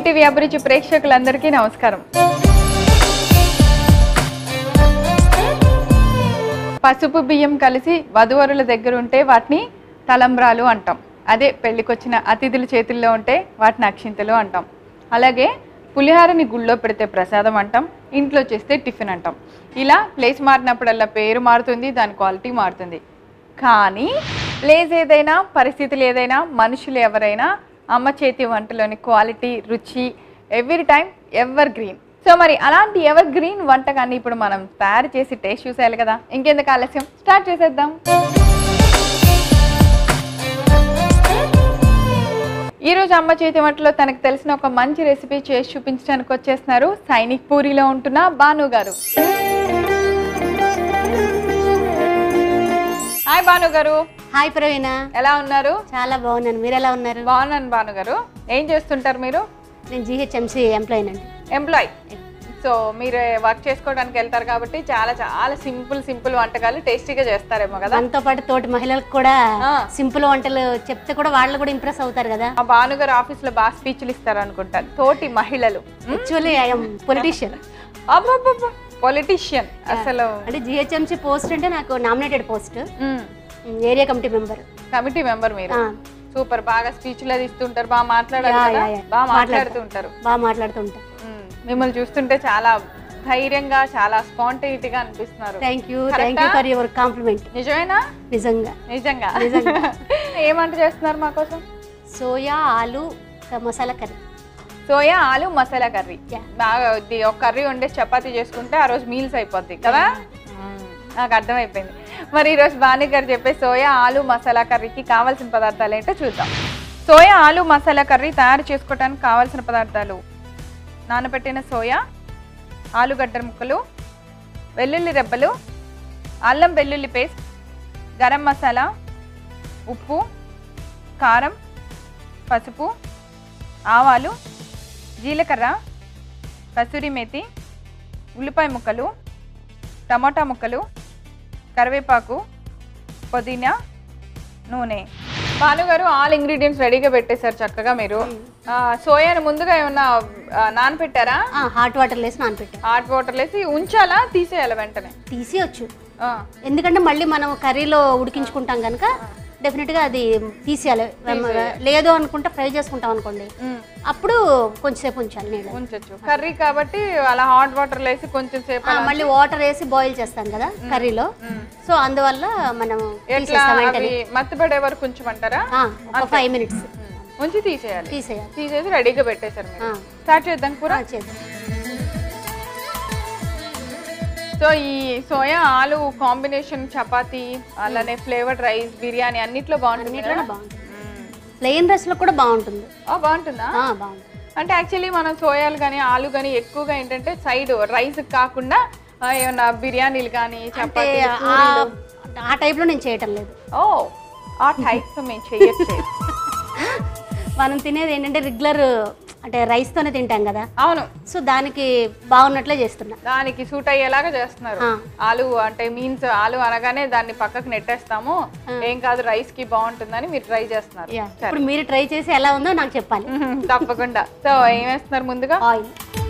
ETV అభిరుచి ప్రేక్షకులందరికీ నమస్కారం పసుపు బియ్యం కలిసి వధువరుల దగ్గర ఉంటే వాటిని తలంబ్రాలు అంటాం అదే పెళ్ళికొచ్చిన అతిథుల చేతుల్లో ఉంటే వాటిని అక్షింతలు అంటాం అలాగే పులిహారని గుళ్ళో పెడితే ప్రసాదం అంటాం ఇంట్లో చేస్తే టిఫిన్ అంటాం ఇలా ప్లేస్ మారినప్పుడల్లా పేరు మారుతుంది దాని క్వాలిటీ మారుతుంది కానీ ప్లేస్ ఏదైనా పరిస్థితులు ఏదైనా మనుషులు ఎవరైనా అమ్మ చేతి వంటలోని క్వాలిటీ రుచి every time evergreen so మరి అలాంటి ఎవర్ గ్రీన్ వంటకాన్ని ఇప్పుడు మనం తయారు చేసి టేస్ట్ చూసేయాలి కదా ఇంకెందుకు ఆలస్యం స్టార్ట్ చేసేద్దాం ఈ రోజు అమ్మ చేతి వంటలో తనకు తెలిసిన ఒక మంచి రెసిపీ చేసి చూపించడానికి వచ్చేస్తున్నారు సైనిక్ పూరిలో ఉంటున్న భాను గారు హాయ్ భాను గారు హాయ్ ప్రవీణ ఎలా ఉన్నారు చాలా బాగున్నాను మీరు ఎలా ఉన్నారు బాగున్నాను భాను గారు ఏం చేస్తుంటారు మీరు నేను జీహెచ్ఎంసీ ఎంప్లాయీ అండి ఎంప్లాయ్ సో మీరు వర్క్ చేసుకోవడానికి వెళ్తారు కాబట్టి చాలా చాలా సింపుల్ సింపుల్ వంటకాలు టేస్టీగా చేస్తారేమో కదా మనతో పాటు తోటి మహిళలకు కూడా ఆ. సింపుల్ వంటలు చెప్తే కూడా వాళ్ళు కూడా ఇంప్రెస్ అవుతారు కదా ఆ భానుగారు ఆఫీస్ లో బాగా స్పీచ్లు ఇస్తారు అనుకుంటాను తోటి మహిళలు యాక్చువల్లీ ఐఎమ్ పొలిటీషియన్ పొలిటీషియన్ అసలు అంటే జిహెచ్ఎంసీ పోస్ట్ అంటే నాకు nominated post hmm. Area committee member committee member మీరు సూపర్ బాగా స్పీచ్లు అది ఇస్తుంటారు బాగా మాట్లాడారు యా, కదా యా, యా. బాగా మాట్లాడతా. మాట్లాడుతూ ఉంటారు బాగా మాట్లాడుతూ ఉంటా మ్మ్. మిమ్మల్ని చూస్తుంటే చాలా ధైర్యంగా చాలా స్పాంటేనిటీగా అనిపిస్తున్నారు thank you thank you for your compliment నిజమేనా నిజంగా నిజంగా నిజంగా. ఏమంట చేస్తున్నారు మా కోసం సోయా ఆలు క- masala curry soya aloo masala curry Yeah. బాగా ఇది ఒక కర్రీ వండే చపాతీ చేసుకుంటే ఆ రోజు మీల్స్ అయిపోద్ది కదా మ్మ్. నాకు అర్థమైపోయింది మరి ఈరోజు బాణి గారు చెప్పే సోయా ఆలు మసాలా కర్రీకి కావాల్సిన పదార్థాలు ఏంటో చూద్దాం సోయా ఆలు మసాలా కర్రీ తయారు చేసుకోవడానికి కావాల్సిన పదార్థాలు నానబెట్టిన సోయా ఆలుగడ్డ ముక్కలు వెల్లుల్లి రెబ్బలు అల్లం వెల్లుల్లి పేస్ట్ గరం మసాలా ఉప్పు కారం పసుపు ఆవాలు జీలకర్ర కసూరి మేతి ఉల్లిపాయ ముక్కలు టమాటా ముక్కలు కరివేపాకు పుదీనా నూనె భానుగారు ఆల్ ఇంగ్రీడియంట్స్ రెడీగా పెట్టేశారు చక్కగా మీరు ఆ, సోయాను ముందుగా ఏమన్నా ఆ, నానబెట్టారా హాట్ వాటర్ వేసి నానపెట్టాను హాట్ వాటర్ వేసి ఉంచాలా తీసేయాలా వెంటనే తీసేయచ్చు ఆ, ఎందుకంటే మళ్ళీ మనం కర్రీలో ఉడికించుకుంటాం కనుక డెఫినెట్గా అది తీసేయాలి లేదు అనుకుంటే ఫ్రై చేసుకుంటాం అనుకోండి ఉమ్, అప్పుడు కొంచెంసేపు ఉంచాలి నీళ్ళు ఉంచొచ్చు కర్రీ కాబట్టి అలా హాట్ వాటర్ వేసి కొంచెం సేపు ఆ, మళ్ళీ వాటర్ వేసి బాయిల్ చేస్తాం కదా కర్రీలో సో అందువల్ల మనం ఎట్లా తీసేస్తాం వెంటనే అవి మత్తిపడే వరకు ఉంచమంటారా ఆ, ఒక ఫైవ్ మినిట్స్ ఉమ్, ఉంచి తీసేయాలి తీసేయాలి తీసేసి రెడీగా పెట్టేశారు మీరు ఆ. స్టార్ట్ చేద్దాం కూర ఆ, చేద్దాం సో ఈ సోయా ఆలు కాంబినేషన్ చపాతి అలానే ఫ్లేవర్డ్ రైస్ బిర్యానీ అన్నిట్లో బాగుంటుంది అన్నిట్లోనే కదా? బాగుంటుంది మ్మ్. ప్లెయిన్ రైస్లో కూడా బాగుంటుంది ఆ, బాగుంటుందా ఆ, బాగుంటుంది అంటే యాక్చువల్లీ మనం సోయాలు కానీ ఆలు కానీ ఎక్కువగా ఏంటంటే సైడ్ రైస్ కాకుండా ఆ, ఏమన్నా బిర్యానీలు కానీ అంటే చపాతీ ఆ- ఆ టైప్లో నేను చేయటం లేదు ఓ ఆ టైప్స్ మేము చెయ్యట్లేదు మనం తినేది ఏంటంటే రెగ్యులర్ అంటే రైస్తోనే తింటాం కదా అవును సో దానికి బాగున్నట్లే చేస్తున్నా దానికి సూట్ అయ్యేలాగా చేస్తున్నారు ఆ. ఆలు అంటే మీన్స్ ఆలు అనగానే దాన్ని పక్కకు నెట్టేస్తాము ఏం కాదు రైస్ కి బాగుంటుందని మీరు ట్రై చేస్తున్నారు యా ఇప్పుడు మీరు ట్రై చేసి ఎలా ఉందో నాకు చెప్పాలి మ్మ్, తప్పకుండా సో ఏం వేస్తున్నారు ముందుగా ఆయిల్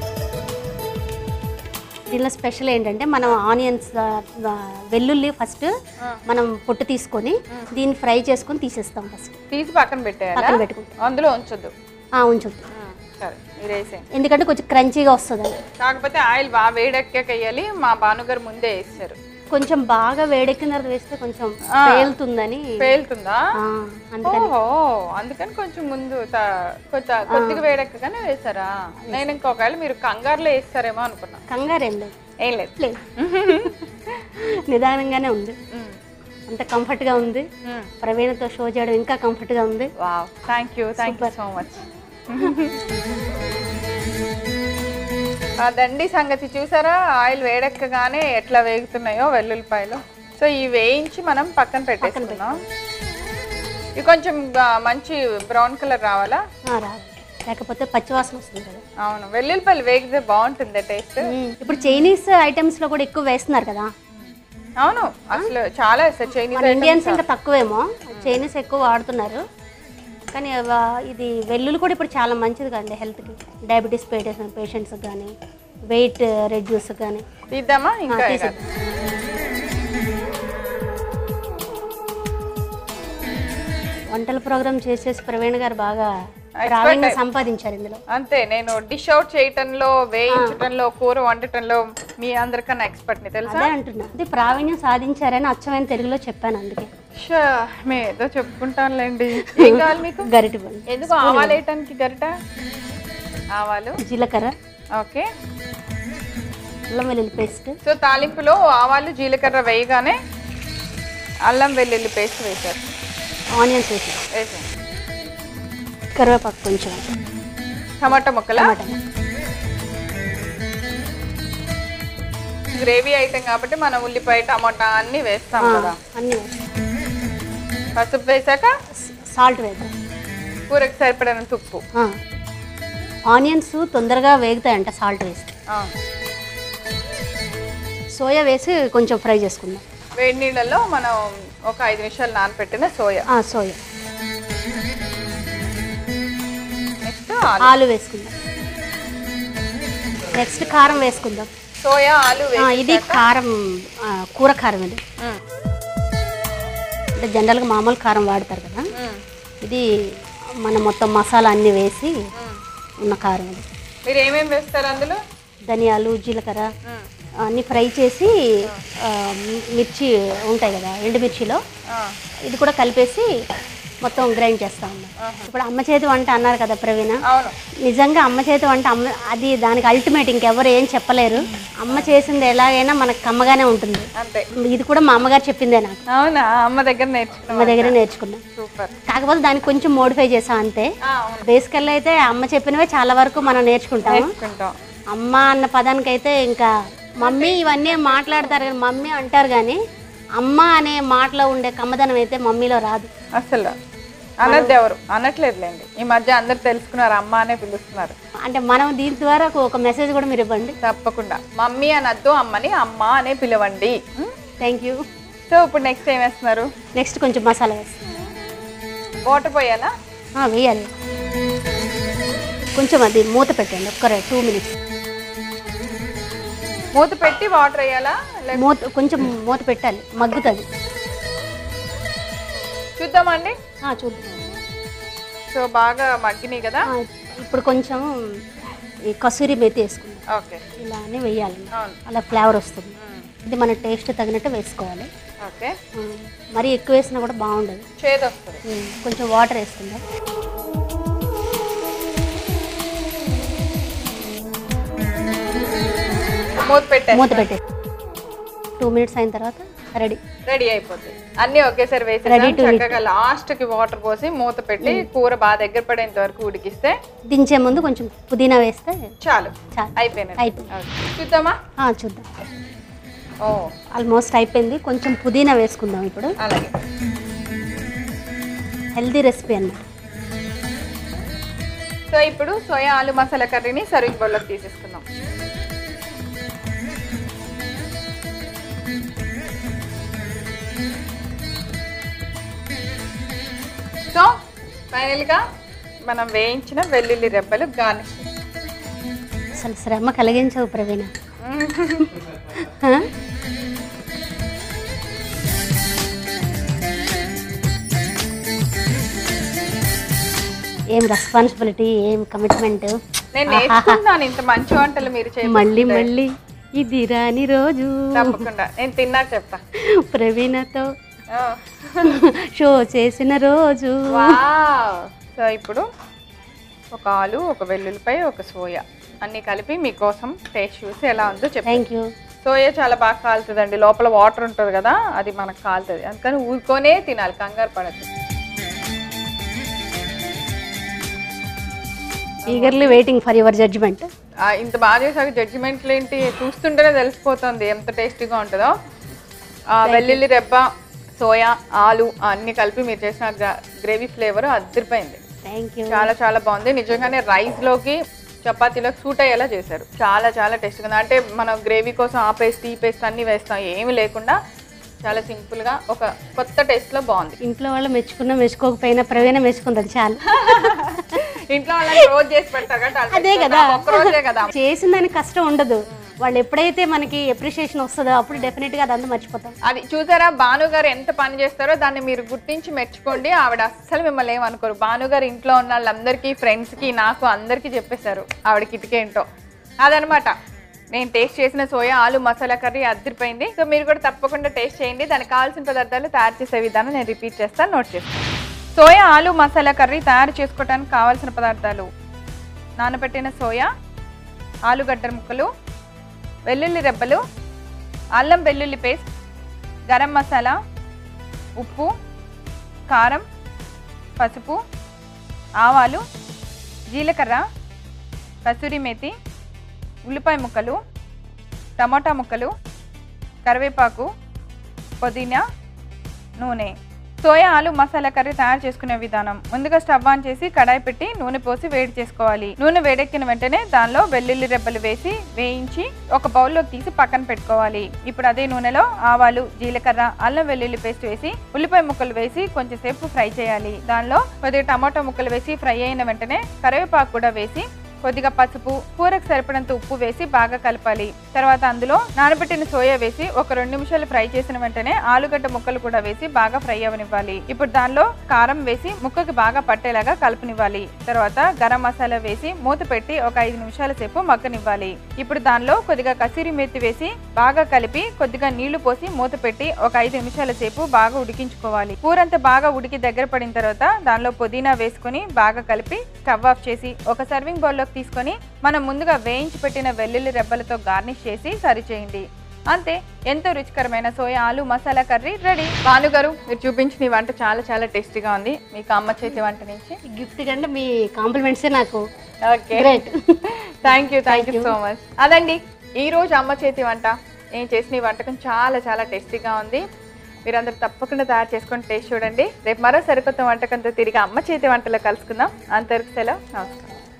దీనిలో స్పెషల్ ఏంటంటే మనం ఆనియన్స్ వెల్లుల్లి ఫస్ట్ మనం పొట్టు తీసుకొని దీన్ని ఫ్రై చేసుకొని తీసేస్తాం ఫస్ట్ తీసి పక్కన పెట్టేయాలా పక్కన పెట్టుకుంటాం అందులో ఉంచొద్దు ఉంచొద్దు మ్మ్, సరే మీరు వేసేయండి ఎందుకంటే కొంచెం క్రంచీగా వస్తుంది అది కాకపోతే ఆయిల్ బాగా వేడెక్కాక వేయాలి మా భానుగారు ముందే వేస్తారు కొంచెం బాగా వేడెక్కిన తర్వాత వేస్తే కొంచెం ఆ. పేలుతుందని పేలుతుందా ఆ, అందుకని ఓహో అందుకని కొంచెం ముందు త- కొంత కొద్దిగా వేడెక్కగానే వేసారా నేను ఇంకొకవేళ మీరు కంగారులో వేస్తారేమో అనుకున్నా కంగారు ఏం లేదు ఏం లేదు లేదు నిదానంగానే ఉంది మ్మ్. అంత కంఫర్ట్గా ఉంది మ్మ్. ప్రవీణతో షో చేయడం ఇంకా కంఫర్ట్గా ఉంది wow thank you thank you so much ఆ దండి సంగతి చూసారా ఆయిల్ వేడెక్కగానే ఎట్లా వేగుతున్నాయో వెల్లుల్లిపాయలు సో ఇవి వేయించి మనం పక్కన పెట్టేసుకున్నాం ఇవి కొంచెం ఆ, మంచి బ్రౌన్ కలర్ రావాలా ఆ, రాదు లేకపోతే పచ్చివాసన వస్తుంది కదా అవును వెల్లుల్లిపాయలు వేగితే బాగుంటుంది టేస్ట్ మ్మ్. ఇప్పుడు చైనీస్ ఐటమ్స్ లో కూడా ఎక్కువ వేస్తున్నారు కదా అవును అసలు చాలా వేస్తారు చైనీస్ మన ఇండియన్స్ ఇంకా తక్కువేమో చైనీస్ ఎక్కువ వాడుతున్నారు కానీ అవ- ఇది వెల్లుల్లి కూడా ఇప్పుడు చాలా మంచిది కండి హెల్త్కి డయాబెటీస్ పేషెంట్స్ కానీ వెయిట్ రెడ్యూస్ కానీ తీద్దామా ఇంకా తీసేద్దాం. వంటల ప్రోగ్రామ్ చేసేసి ప్రవీణ్ గారు బాగా ప్రావీణ్యం సంపాదించారు ఇందులో అంతే నేను డిష్ అవుట్ చేయటంలో వేయించటంలో కూర వండటంలో మీ అందరికన్నా ఎక్స్పర్ట్ని తెలుసా అదే అంటున్నా అది ప్రావీణ్యం సాధించారని అచ్చమైన తెలుగులో చెప్పాను అందుకే షా, మే ఏదో చెప్పుకుంటానులేండి ఏం కావాలి మీకు గరిటి బండి ఎందుకు ఆవాలు వేయటానికి గరిట ఆవాలు జీలకర్ర ఓకే అల్లం వెల్లుల్లి పేస్ట్ సో తాలింపులో ఆవాలు జీలకర్ర వేయగానే అల్లం వెల్లుల్లి పేస్ట్ వేశారు ఆనియన్స్ వేసి వేసాను కరివేపాకు కొంచెం టమాటా ముక్కల టమాటా గ్రేవీ ఐటెం కాబట్టి మనం ఉల్లిపాయ టమాటా అన్ని వేస్తాం కదా అన్నీ పసుపు వేసాక సాల్ట్ వేద్దాం కూరకు సరిపడినంత ఉప్పు ఆనియన్స్ తొందరగా వేగుతాయంట సాల్ట్ వేస్తే ఆ. సోయా వేసి కొంచెం ఫ్రై చేసుకుందాం వేడి నీళ్ళలో మనం ఒక ఐదు నిమిషాలు నానబెట్టిన సోయా ఆ, సోయా నెక్స్ట్ ఆలు వేసుకుందాం నెక్స్ట్ కారం వేసుకుందాం సోయా ఆలు ఆ, ఇది కారం ఆ, కూర కారం ఇది ఉమ్, అంటే జనరల్గా మామూలు కారం వాడతారు కదా ఉమ్, ఇది మన మొత్తం మసాలా అన్నీ వేసి ఉమ్. ఉన్న కారం ఇది మీరు ఏమేమి వేస్తారు అందులో ధనియాలు జీలకర్ర ఉమ్, అన్నీ ఫ్రై చేసి ఆ, మిర్చి ఉంటాయి కదా ఎండుమిర్చిలో ఆ, ఇది కూడా కలిపేసి మొత్తం గ్రైండ్ చేస్తా ఉన్నాం ఇప్పుడు అమ్మ చేతి వంట అన్నారు కదా ప్రవీణ అవును నిజంగా అమ్మ చేతి వంట అమ్మ అది దానికి అల్టిమేట్ ఇంకెవరు ఏం చెప్పలేరు అమ్మ చేసింది ఎలాగైనా మనకు కమ్మగానే ఉంటుంది అంతే ఇది కూడా మా అమ్మగారు చెప్పిందే నాకు అవునా అమ్మ దగ్గర నేర్చుకున్నాం అమ్మ దగ్గర నేర్చుకున్నా సూపర్ కాకపోతే దానికి కొంచెం మోడిఫై చేసాం అంతే ఆ, అవును బేసికల్ అయితే అమ్మ చెప్పినవే చాలా వరకు మనం నేర్చుకుంటాము నేర్చుకుంటాం అమ్మ అన్న పదానికైతే ఇంకా మమ్మీ ఇవన్నీ మాట్లాడతారు కానీ మమ్మీ అంటారు కానీ అమ్మ అనే మాటలో ఉండే కమ్మదనం అయితే మమ్మీలో రాదు అసలు అనద్దు ఎవరు అనట్లేదులేండి ఈ మధ్య అందరు తెలుసుకున్నారు అమ్మ అనే పిలుస్తున్నారు అంటే మనం దీని ద్వారా ఒక- ఒక మెసేజ్ కూడా మీరు ఇవ్వండి తప్పకుండా మమ్మీ అనద్దు అమ్మని అమ్మ అనే పిలవండి ఉమ్, థ్యాంక్ యూ సో ఇప్పుడు నెక్స్ట్ ఏం వేస్తున్నారు నెక్స్ట్ కొంచెం మసాలా వేస్తాం వాటర్ పోయాలా ఆ, వేయాలి కొంచెం అది మూత పెట్టండి ఒక్క టూ మినిట్స్ మూత పెట్టి వాటర్ వేయాలా లేక మూత కొంచెం మూత పెట్టాలి మగ్గుతుంది చూద్దామండి ఆ, చూద్దాం సో బాగా మగ్గినాయి కదా ఆ, ఇప్పుడు కొంచెం ఈ కసూరి మెతి వేసుకుందాం ఓకే ఇలా అని వేయాలి అవును అలా ఫ్లేవర్ వస్తుంది ఉమ్, ఇది మన టేస్ట్ తగినట్టు వేసుకోవాలి ఓకే ఆ, మరీ ఎక్కువ వేసినా కూడా బాగుండదు చేదు వస్తుంది ఉమ్, కొంచెం వాటర్ వేసుకుందాం మూత పెట్టే మూత పెట్టే టూ మినిట్స్ అయిన తర్వాత రెడీ రెడీ అయిపోతుంది అన్ని ఒకేసారి వేసి Ready to eat. చక్కగా లాస్ట్ కి వాటర్ పోసి మూత పెట్టి కూర బాగా దగ్గర పడేంత వరకు ఉడికిస్తే దించే ముందు కొంచెం పుదీనా వేస్తే చాలు చాలు అయిపోయినది అయిపోయింది ఓకే. చూద్దామా ఆ, చూద్దాం ఓ ఆల్మోస్ట్ అయిపోయింది కొంచెం పుదీనా వేసుకుందాం ఇప్పుడు అలాగే హెల్దీ రెసిపీ అన్నమాట సో ఇప్పుడు సోయా ఆలు మసాలా కర్రీని సర్వింగ్ బౌల్లోకి తీసేసుకుందాం సో ఫైనల్గా మనం వేయించిన వెల్లుల్లి రెబ్బలు గార్నిష్ అసలు శ్రమ కలిగించవు ప్రవీణ ఆ? ఏం రెస్పాన్సిబిలిటీ ఏం కమిట్మెంట్ నేను నేర్చుకుంటున్నాను ఇంత మంచి వంటలు మీరు చేయండి మళ్ళీ మళ్ళీ ఇది రాని రోజు తప్పకుండా నేను తిన్నాక చెప్తా ప్రవీణతో ఆ. షో చేసిన రోజు వావ్ సో ఇప్పుడు ఒక ఆలు ఒక వెల్లుల్లిపాయ ఒక సోయా అన్ని కలిపి మీకోసం టేస్ట్ చూసి ఎలా ఉందో చెప్పండి థ్యాంక్ యూ సోయా చాలా బాగా కాలుతుందండి లోపల వాటర్ ఉంటుంది కదా అది మనకు కాలుతుంది అందుకని ఊరుకొనే తినాలి కంగారు పడద్దు eagerly waiting for your judgement ఇంత బాగా చేసాక జడ్జిమెంట్లు ఏంటి చూస్తుంటేనే తెలిసిపోతుంది ఎంత టేస్టీగా ఉంటుందో ఆ, వెల్లుల్లి రెబ్బ సోయా ఆలు అన్ని కలిపి మీరు చేసిన గ్రేవీ ఫ్లేవర్ అదిరిపోయింది థ్యాంక్ యూ చాలా చాలా బాగుంది నిజంగానే రైస్ లోకి చపాతీలోకి సూట్ అయ్యేలా చేశారు చాలా చాలా టేస్ట్గా ఉంది అంటే మనం గ్రేవీ కోసం ఆ పేస్ట్ ఈ పేస్ట్ అన్ని వేస్తాం ఏమి లేకుండా చాలా సింపుల్ గా ఒక కొత్త టేస్ట్ లో బాగుంది ఇంట్లో వాళ్ళు మెచ్చుకున్నా మెచ్చుకోకపోయినా ప్రవీణ మెచ్చుకుంటుంది చాలు ఇంట్లో వాళ్ళని రోజు చేసి పెడతారు కదా వాళ్ళు అదే కదా నాకు ఒక్క రోజే కదా చేసిన దానికి కష్టం ఉండదు వాళ్ళు ఎప్పుడైతే మనకి ఎప్రిషియేషన్ వస్తుందో అప్పుడు డెఫినెట్గా అదంతా మర్చిపోతాం అది చూసారా భాను గారు ఎంత పని చేస్తారో దాన్ని మీరు గుర్తించి మెచ్చుకోండి ఆవిడ అస్సలు మిమ్మల్ని ఏమనుకోరు భాను గారు ఇంట్లో ఉన్న వాళ్ళందరికీ ఫ్రెండ్స్కి నాకు అందరికీ చెప్పేశారు ఆవిడ కిటికేంటో అదనమాట నేను టేస్ట్ చేసిన సోయా ఆలు మసాలా కర్రీ అదిరిపోయింది సో మీరు కూడా తప్పకుండా టేస్ట్ చేయండి దానికి కావాల్సిన పదార్థాలు తయారు చేసే విధానం నేను రిపీట్ చేస్తాను నోట్ చేస్తాను సోయా ఆలు మసాలా కర్రీ తయారు చేసుకోవడానికి కావాల్సిన పదార్థాలు నానబెట్టిన సోయా ఆలుగడ్డ ముక్కలు వెల్లుల్లి రెబ్బలు అల్లం వెల్లుల్లి పేస్ట్ గరం మసాలా ఉప్పు కారం పసుపు ఆవాలు జీలకర్ర కసూరి మేతి ఉల్లిపాయ ముక్కలు టమాటా ముక్కలు కరివేపాకు పుదీనా నూనె సోయా ఆలు మసాలా కర్రీ తయారు చేసుకునే విధానం ముందుగా స్టవ్ ఆన్ చేసి కడాయి పెట్టి నూనె పోసి వేడి చేసుకోవాలి నూనె వేడెక్కిన వెంటనే దానిలో వెల్లుల్లి రెబ్బలు వేసి వేయించి ఒక బౌల్లోకి తీసి పక్కన పెట్టుకోవాలి ఇప్పుడు అదే నూనెలో ఆవాలు జీలకర్ర అల్లం వెల్లుల్లి పేస్ట్ వేసి ఉల్లిపాయ ముక్కలు వేసి కొంచెం సేపు ఫ్రై చేయాలి దానిలో కొద్దిగా టమాటా ముక్కలు వేసి ఫ్రై అయిన వెంటనే కరివేపాకు కూడా వేసి కొద్దిగా పసుపు కూరకు సరిపడంత ఉప్పు వేసి బాగా కలపాలి తర్వాత అందులో నానబెట్టిన సోయా వేసి ఒక రెండు నిమిషాలు ఫ్రై చేసిన వెంటనే ఆలుగడ్డ ముక్కలు కూడా వేసి బాగా ఫ్రై అవనివ్వాలి ఇప్పుడు దానిలో కారం వేసి ముక్కకి బాగా పట్టేలాగా కలుపునివ్వాలి తర్వాత గరం మసాలా వేసి మూత పెట్టి ఒక ఐదు నిమిషాల సేపు మగ్గనివ్వాలి ఇప్పుడు దానిలో కొద్దిగా కసూరి మెత్తి వేసి బాగా కలిపి కొద్దిగా నీళ్లు పోసి మూత పెట్టి ఒక ఐదు నిమిషాల సేపు బాగా ఉడికించుకోవాలి కూర అంతా బాగా ఉడికి దగ్గర పడిన తర్వాత దానిలో పుదీనా వేసుకొని బాగా కలిపి స్టవ్ ఆఫ్ చేసి ఒక సర్వింగ్ బౌల్లోకి తీసుకొని మనం ముందుగా వేయించి పెట్టిన వెల్లుల్లి రెబ్బలతో గార్నిష్ చేసి సర్వ్ చేయండి అంతే ఎంతో రుచికరమైన soya aloo masala curry ready భానుగారు మీరు చూపించిన ఈ వంట చాలా చాలా టేస్టీగా ఉంది మీకు అమ్మ చేతి వంట నుంచి గిఫ్ట్ కంటే మీ కాంప్లిమెంట్సే నాకు okay great thank you thank you so much అదండి ఈ రోజు అమ్మ చేతి వంట నేను చేసిన ఈ వంటకం చాలా చాలా టేస్టీగా ఉంది మీరందరూ తప్పకుండా తయారు చేసుకొని టేస్ట్ చూడండి రేపు మరో సరికొత్త వంటకంతో తిరిగి అమ్మ చేతి వంటలో కలుసుకుందాం అంతవరకు సెలవు నమస్కారం